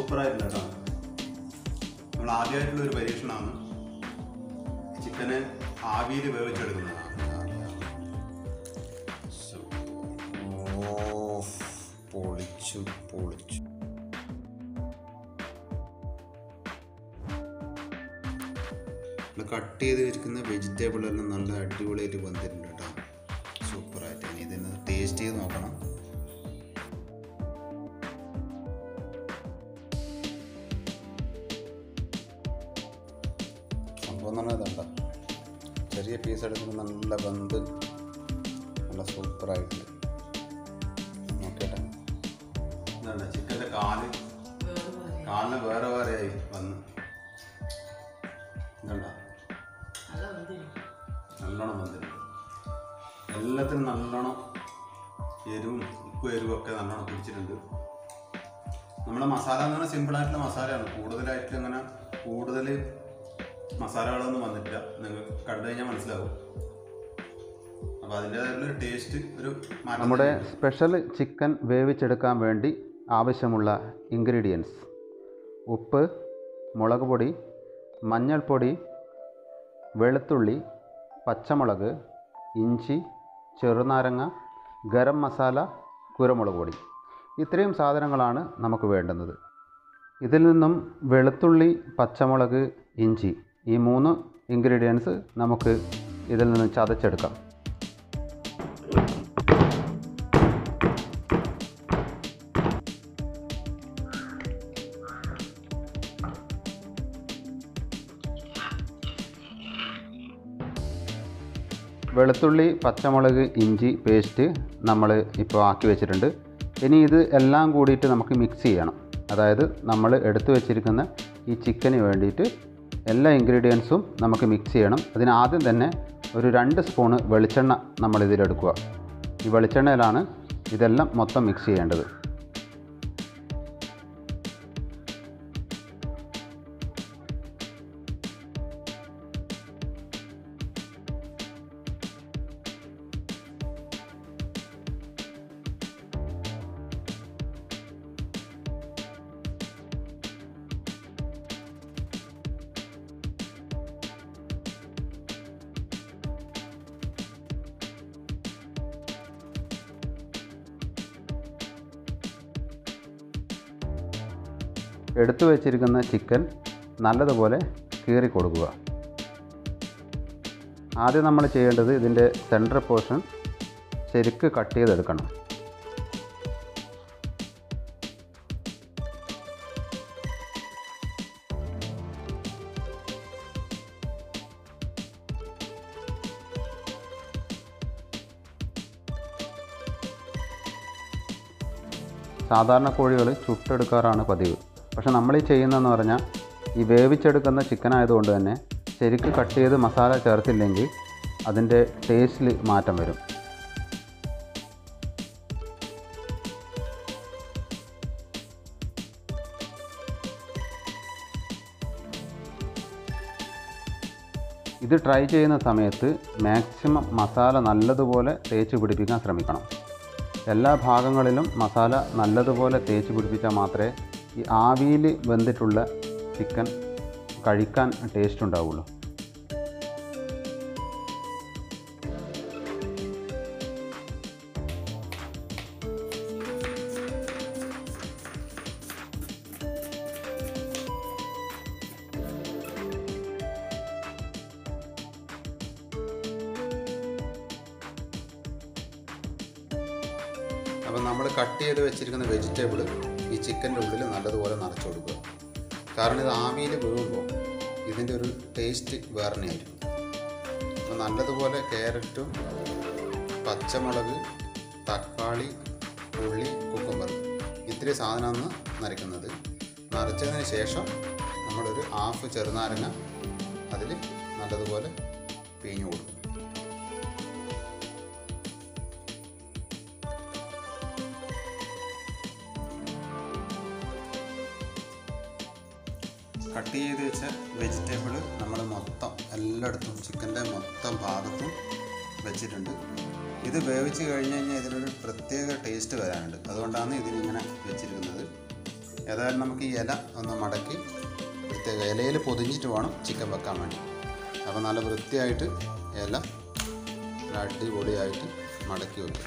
സൂപ്പറായിട്ടുണ്ട് കേട്ടോ നമ്മൾ ആദ്യമായിട്ടുള്ള ഒരു പരീക്ഷണമാണ് ചിക്കന് ആവിയിൽ വേവിച്ചെടുക്കുന്നതാണ് ഓ പൊളിച്ചു പൊളിച്ചു നമ്മൾ കട്ട് ചെയ്ത് വെച്ചിരിക്കുന്ന വെജിറ്റബിൾ എല്ലാം നല്ല അടിപൊളിയായിട്ട് വന്നിട്ടുണ്ട് കേട്ടോ സൂപ്പറായിട്ട് ഇനി ഇതിന് ടേസ്റ്റ് ചെയ്ത് നോക്കണം സംഭവം തന്നെ ഇതുണ്ടോ ചെറിയ പീസ് എടുക്കുമ്പോൾ നല്ല വെന്ത് നല്ല സൂപ്പറായിട്ടുണ്ട് നോക്കിയിട്ടാ എന്താണ് ചിക്കൻ്റെ കാല് കാലിന് വേറെ വേറെ ആയി വന്ന് ഇതുണ്ടോ നല്ലോണം വന്നിട്ടുണ്ട് എല്ലാത്തിനും നല്ലോണം എരിവും ഉപ്പും എരിവും ഒക്കെ നല്ലോണം പിടിച്ചിട്ടുണ്ട് നമ്മുടെ മസാല എന്ന് പറഞ്ഞാൽ സിമ്പിളായിട്ടുള്ള മസാലയാണ് കൂടുതലായിട്ട് അങ്ങനെ കൂടുതൽ മസാലകളൊന്നും വന്നിട്ടില്ല നിങ്ങൾക്ക് കണ്ടു കഴിഞ്ഞാൽ മനസ്സിലാവും അപ്പോൾ അതിൻ്റേതായിട്ടുള്ള ടേസ്റ്റ് ഒരു മാറ്റം നമ്മുടെ തന്നെയാണ്. സ്പെഷ്യൽ ചിക്കൻ വേവിച്ചെടുക്കാൻ വേണ്ടി ആവശ്യമുള്ള ഇൻഗ്രീഡിയൻസ് ഉപ്പ് മുളക് പൊടി മഞ്ഞൾപ്പൊടി വെളുത്തുള്ളി പച്ചമുളക് ഇഞ്ചി ചെറുനാരങ്ങ ഗരം മസാല കുരുമുളക് പൊടി ഇത്രയും സാധനങ്ങളാണ് നമുക്ക് വേണ്ടുന്നത് ഇതിൽ നിന്നും വെളുത്തുള്ളി പച്ചമുളക് ഇഞ്ചി ഈ മൂന്ന് ഇൻഗ്രീഡിയൻസ് നമുക്ക് ഇതിൽ നിന്ന് ചതച്ചെടുക്കാം വെളുത്തുള്ളി പച്ചമുളക് ഇഞ്ചി പേസ്റ്റ് നമ്മൾ ഇപ്പോൾ ആക്കി വെച്ചിട്ടുണ്ട് ഇനി ഇത് എല്ലാം കൂടിയിട്ട് നമുക്ക് മിക്സ് ചെയ്യണം അതായത് നമ്മൾ എടുത്തു വെച്ചിരിക്കുന്ന ഈ ചിക്കന് വേണ്ടിയിട്ട് എല്ലാ ഇൻഗ്രീഡിയൻസും നമുക്ക് മിക്സ് ചെയ്യണം അതിന് ആദ്യം തന്നെ ഒരു രണ്ട് സ്പൂണ് വെളിച്ചെണ്ണ നമ്മൾ ഇതിലെടുക്കുക ഈ വെളിച്ചെണ്ണയിലാണ് ഇതെല്ലാം മൊത്തം മിക്സ് ചെയ്യേണ്ടത് എടുത്തു വെച്ചിരിക്കുന്ന ചിക്കൻ നല്ലതുപോലെ കീറി കൊടുക്കുക ആദ്യം നമ്മൾ ചെയ്യേണ്ടത് ഇതിൻ്റെ സെൻറ്റർ പോർഷൻ ശരിക്ക് കട്ട് ചെയ്തെടുക്കണം സാധാരണ കോഴികൾ ചുട്ടെടുക്കാറാണ് പതിവ് പക്ഷെ നമ്മൾ ഈ ചെയ്യുന്നതെന്ന് പറഞ്ഞാൽ ഈ വേവിച്ചെടുക്കുന്ന ചിക്കൻ ആയതുകൊണ്ട് തന്നെ ശരിക്ക് കട്ട് ചെയ്ത് മസാല ചേർത്തില്ലെങ്കിൽ അതിൻ്റെ ടേസ്റ്റിൽ മാറ്റം വരും ഇത് ട്രൈ ചെയ്യുന്ന സമയത്ത് മാക്സിമം മസാല നല്ലതുപോലെ തേച്ച് പിടിപ്പിക്കാൻ ശ്രമിക്കണം എല്ലാ ഭാഗങ്ങളിലും മസാല നല്ലതുപോലെ തേച്ച് പിടിപ്പിച്ചാൽ മാത്രമേ ഈ ആവിയിൽ വെന്തിട്ടുള്ള ചിക്കൻ കഴിക്കാൻ ടേസ്റ്റ് ഉണ്ടാവുള്ളൂ അപ്പം നമ്മൾ കട്ട് ചെയ്ത് വെച്ചിരിക്കുന്ന വെജിറ്റബിൾ ഈ ചിക്കൻ്റെ ഉള്ളിൽ നല്ലതുപോലെ നിറച്ച് കൊടുക്കുക കാരണം ഇത് ആവിയിൽ വീഴുമ്പോൾ ഇതിൻ്റെ ഒരു ടേസ്റ്റ് വേറെ ആയിരിക്കും അപ്പോൾ നല്ലതുപോലെ ക്യാരറ്റും പച്ചമുളക് തക്കാളി ഉള്ളി കുക്കുംബർ ഇത്രയും സാധനമാണ് നരയ്ക്കുന്നത് നിറച്ചതിന് ശേഷം നമ്മളൊരു ഹാഫ് ചെറുനാരങ്ങ അതിൽ നല്ലതുപോലെ പിഴിഞ്ഞു കൊടുക്കും കട്ട് ചെയ്ത് വെച്ച വെജിറ്റബിൾ നമ്മൾ മൊത്തം എല്ലായിടത്തും ചിക്കൻ്റെ മൊത്തം ഭാഗത്തും വെച്ചിട്ടുണ്ട് ഇത് വേവിച്ച് കഴിഞ്ഞ് കഴിഞ്ഞാൽ ഇതിനൊരു പ്രത്യേക ടേസ്റ്റ് വരാനുണ്ട് അതുകൊണ്ടാണ് ഇതിനിങ്ങനെ വെച്ചിരിക്കുന്നത് ഏതായാലും നമുക്ക് ഈ ഇല ഒന്ന് മടക്കി പ്രത്യേക ഇലയിൽ പൊതിഞ്ഞിട്ട് വേണം ചിക്കൻ വെക്കാൻ വേണ്ടി അപ്പോൾ നല്ല വൃത്തിയായിട്ട് ഇല നല്ല അടിപൊളിയായിട്ട് മടക്കി വെക്കും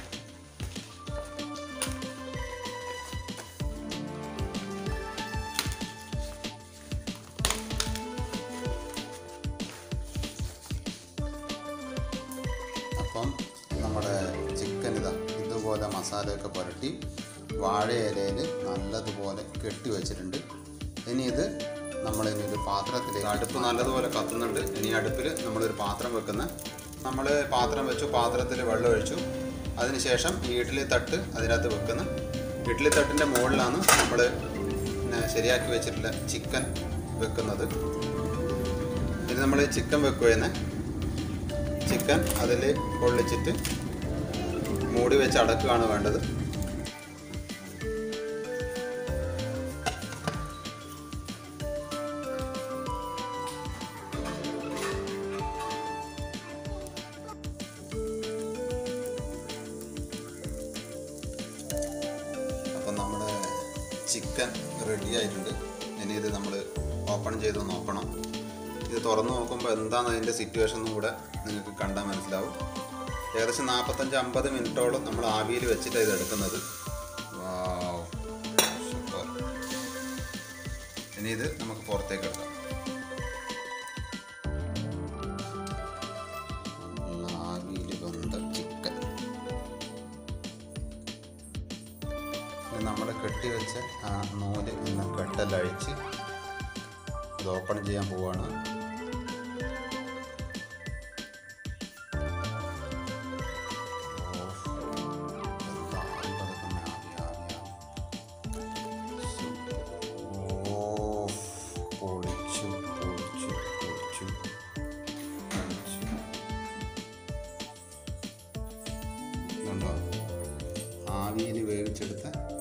അപ്പം നമ്മുടെ ചിക്കൻ ഇതാ ഇതുപോലെ മസാലയൊക്കെ പുരട്ടി വാഴ ഇലയിൽ നല്ലതുപോലെ കെട്ടി വെച്ചിട്ടുണ്ട് ഇനി ഇത് നമ്മൾ ഇനി ഒരു പാത്രത്തിലേക്ക് അടുപ്പ് നല്ലതുപോലെ കത്തുന്നുണ്ട് ഇനി അടുപ്പിൽ നമ്മളൊരു പാത്രം വെക്കുന്ന നമ്മൾ പാത്രം വെച്ചു പാത്രത്തിൽ വെള്ളം ഒഴിച്ചു അതിനുശേഷം ഈ ഇഡ്ഡലി തട്ട് അതിനകത്ത് വെക്കുന്ന ഇഡ്ഡലി തട്ടിൻ്റെ മുകളിലാണ് നമ്മൾ പിന്നെ ശരിയാക്കി വെച്ചിട്ടുള്ള ചിക്കൻ വെക്കുന്നത് ഇത് നമ്മൾ ചിക്കൻ വെക്കുകയെന്ന് ചിക്കൻ അതിൽ പൊള്ളിച്ചിട്ട് മൂടി വെച്ച് അടക്കുകയാണ് വേണ്ടത് അപ്പം നമ്മുടെ ചിക്കൻ റെഡി ആയിട്ടുണ്ട് ഇനി ഇത് നമ്മൾ ഓപ്പൺ ചെയ്ത് നോക്കണം ഇത് തുറന്ന് നോക്കുമ്പോൾ എന്താണ് അതിൻ്റെ സിറ്റുവേഷൻ എന്നും കൂടെ നിങ്ങൾക്ക് കണ്ടാൽ മനസ്സിലാവും ഏകദേശം നാൽപ്പത്തഞ്ച് അമ്പത് മിനിറ്റോളം നമ്മൾ ആവിയിൽ വെച്ചിട്ടാണ് ഇത് എടുക്കുന്നത് Wow. Super. ഇനി ഇത് നമുക്ക് പുറത്തേക്ക് എടുക്കാം നല്ല ആവിയിൽ വെന്ത ചിക്കൻ നമ്മൾ കെട്ടിവെച്ച ആ നൂല് ഇന്ന് കെട്ടലഴിച്ച് ഇത് ഓപ്പൺ ചെയ്യാൻ പോവാണ് പൊളിച്ചു പൊളിച്ചു പൊളിച്ചു ഇതുണ്ടോ ആവിയിൽ വേവിച്ചെടുത്ത